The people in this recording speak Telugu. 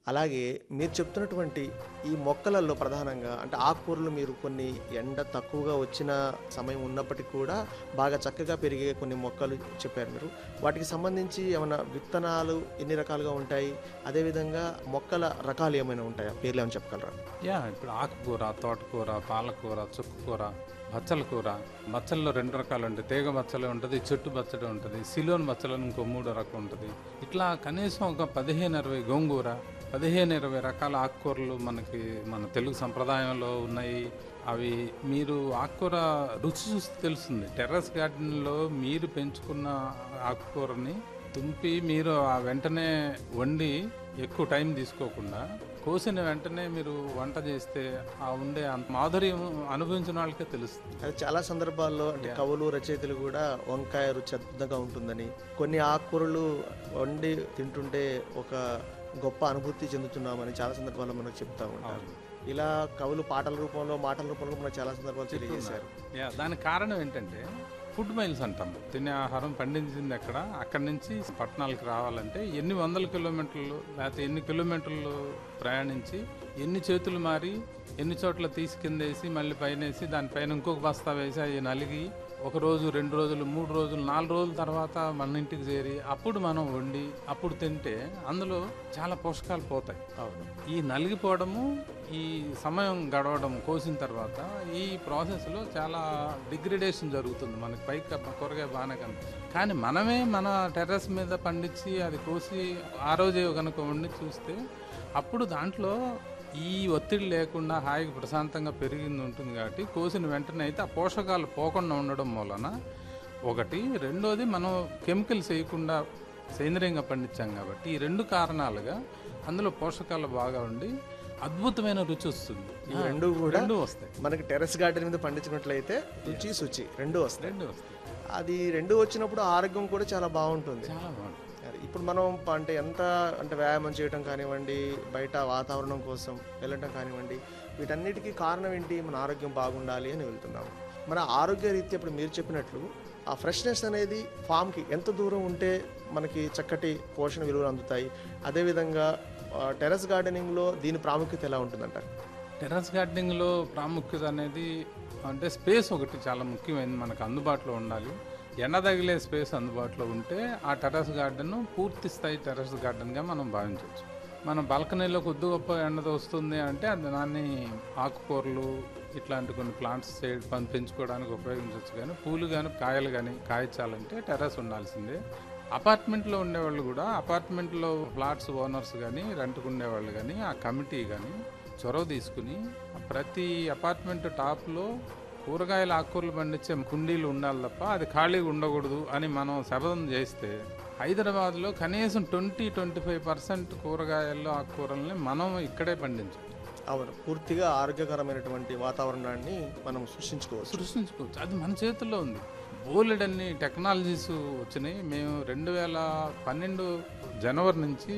అలాగే మీరు చెప్తున్నటువంటి ఈ మొక్కలలో ప్రధానంగా అంటే ఆకుకూరలు మీరు కొన్ని ఎండ తక్కువగా వచ్చిన సమయం ఉన్నప్పటికీ కూడా బాగా చక్కగా పెరిగే కొన్ని మొక్కలు చెప్పారు మీరు వాటికి సంబంధించి ఏమైనా విత్తనాలు ఎన్ని రకాలుగా ఉంటాయి అదేవిధంగా మొక్కల రకాలు ఏమైనా ఉంటాయా పేర్లు ఏమైనా చెప్పగలరా యా ఇప్పుడు ఆకుకూర తోటకూర పాలకూర చుక్కకూర బచ్చల కూర బచ్చల్లో రెండు రకాలు ఉంటాయి తీగ బచ్చలు ఉంటుంది చెట్టు బచ్చడి ఉంటుంది సిలోన్ బచ్చలు అని ఇంకో మూడో రకం ఉంటుంది ఇట్లా కనీసం ఒక పదిహేను ఇరవై గోంగూర పదిహేను ఇరవై రకాల ఆకుకూరలు మనకి మన తెలుగు సంప్రదాయంలో ఉన్నాయి అవి మీరు ఆకుకూర రుచి చూస్తే తెలుస్తుంది టెర్రస్ గార్డెన్లో మీరు పెంచుకున్న ఆకుకూరని తుంపి మీరు ఆ వెంటనే వండి ఎక్కువ టైం తీసుకోకుండా కోసిన వెంటనే మీరు వంట చేస్తే ఆ ఉండే అంత మాధుర్యం అనుభవించిన వాళ్ళకే తెలుస్తుంది అది చాలా సందర్భాల్లో అంటే కవులు రచయితలు కూడా వంకాయ రుచి అద్భుతంగా ఉంటుందని కొన్ని ఆకుకూరలు వండి తింటుంటే ఒక గొప్ప అనుభూతి చెందుతున్నామని చాలా సందర్భాల్లో మనకు చెప్తా ఉంటారు ఇలా కవులు పాటల రూపంలో మాటల రూపంలో మనకు చాలా సందర్భాలు తెలియజేశారు యా దానికి కారణం ఏంటంటే ఫుడ్ మైల్స్ అంటాం తినే ఆహారం పండించింది ఎక్కడ అక్కడి నుంచి పట్టణాలకు రావాలంటే ఎన్ని వందల కిలోమీటర్లు లేకపోతే ఎన్ని కిలోమీటర్లు ప్రయాణించి ఎన్ని చేతులు మారి ఎన్ని చోట్ల తీసి కిందేసి మళ్ళీ పైన వేసి దానిపైన ఇంకొక బస్తా వేసి అవి నలిగి ఒక రోజు రెండు రోజులు మూడు రోజులు నాలుగు రోజుల తర్వాత మన ఇంటికి చేరి అప్పుడు మనం వండి అప్పుడు తింటే అందులో చాలా పోషకాలు పోతాయి అవును ఈ నలిగిపోవడము ఈ సమయం గడవడం కోసిన తర్వాత ఈ ప్రాసెస్లో చాలా డిగ్రేడేషన్ జరుగుతుంది మనకి పైకి కూరగాయ బాగానే కనిపిస్తుంది కానీ మనమే మన టెర్రస్ మీద పండించి అది కోసి ఆ రోజే కనుక వండి చూస్తే అప్పుడు దాంట్లో ఈ ఒత్తిడి లేకుండా హాయిగా ప్రశాంతంగా పెరిగింది ఉంటుంది కాబట్టి కోసిన వెంటనే అయితే ఆ పోషకాలు పోకుండా ఉండడం వలన ఒకటి రెండోది మనం కెమికల్స్ వేయకుండా సేంద్రియంగా పండించాం కాబట్టి ఈ రెండు కారణాలుగా అందులో పోషకాలు బాగా ఉండి అద్భుతమైన రుచి వస్తుంది ఈ రెండు కూడా రెండు వస్తాయి మనకి టెర్రస్ గార్డెన్ మీద పండించినట్లయితే రుచి శుచి రెండు వస్తాయి రెండు వస్తాయి అది రెండు వచ్చినప్పుడు ఆరోగ్యం కూడా చాలా బాగుంటుంది చాలా బాగుంటుంది అది ఇప్పుడు మనం ప- అంటే ఎంత అంటే వ్యాయామం చేయటం కానివ్వండి బయట వాతావరణం కోసం వెళ్ళటం కానివ్వండి వీటన్నిటికీ కారణం ఏంటి మన ఆరోగ్యం బాగుండాలి అని వెళ్తున్నాము మన ఆరోగ్య రీత్యా ఇప్పుడు మీరు చెప్పినట్లు ఆ ఫ్రెష్నెస్ అనేది ఫామ్కి ఎంత దూరం ఉంటే మనకి చక్కటి పోషణ విలువలు అందుతాయి అదేవిధంగా ఆ, టెర్రస్ గార్డెనింగ్లో దీని ప్రాముఖ్యత ఎలా ఉంటుందంటారు టెర్రస్ గార్డెనింగ్లో ప్రాముఖ్యత అనేది అంటే స్పేస్ ఒకటి చాలా ముఖ్యమైనది మనకు అందుబాటులో ఉండాలి ఎండ తగిలే స్పేస్ అందుబాటులో ఉంటే ఆ టెర్రస్ గార్డెన్ పూర్తి స్థాయి టెర్రస్ గార్డెన్గా మనం భావించవచ్చు మన బాల్కనీలో కొద్ది గొప్ప ఎండ వస్తుంది అంటే అది దాన్ని ఆకుకూరలు ఇట్లాంటి కొన్ని ప్లాంట్స్ చేయడం పెంచుకోవడానికి ఉపయోగించవచ్చు కానీ పూలు కానీ కాయలు కానీ కాయచాలంటే టెర్రస్ ఉండాల్సిందే అపార్ట్మెంట్లో ఉండేవాళ్ళు కూడా అపార్ట్మెంట్లో ఫ్లాట్స్ ఓనర్స్ కానీ రెంట్కు ఉండేవాళ్ళు కానీ ఆ కమిటీ కానీ చొరవ తీసుకుని ప్రతి అపార్ట్మెంట్ టాప్లో కూరగాయల ఆకుకూరలు పండించే కుండీలు ఉండాలి తప్ప అది ఖాళీగా ఉండకూడదు అని మనం శపథం చేస్తే హైదరాబాద్లో కనీసం ట్వంటీ ట్వంటీ ఫైవ్ పర్సెంట్ కూరగాయల్లో ఆకుకూరల్ని మనం ఇక్కడే పండించాలి అవును పూర్తిగా ఆరోగ్యకరమైనటువంటి వాతావరణాన్ని మనం సృష్టించుకోవచ్చు సృష్టించుకోవచ్చు అది మన చేతుల్లో ఉంది బోలెడన్ని టెక్నాలజీస్ వచ్చినాయి మేము రెండు వేల పన్నెండు జనవరి నుంచి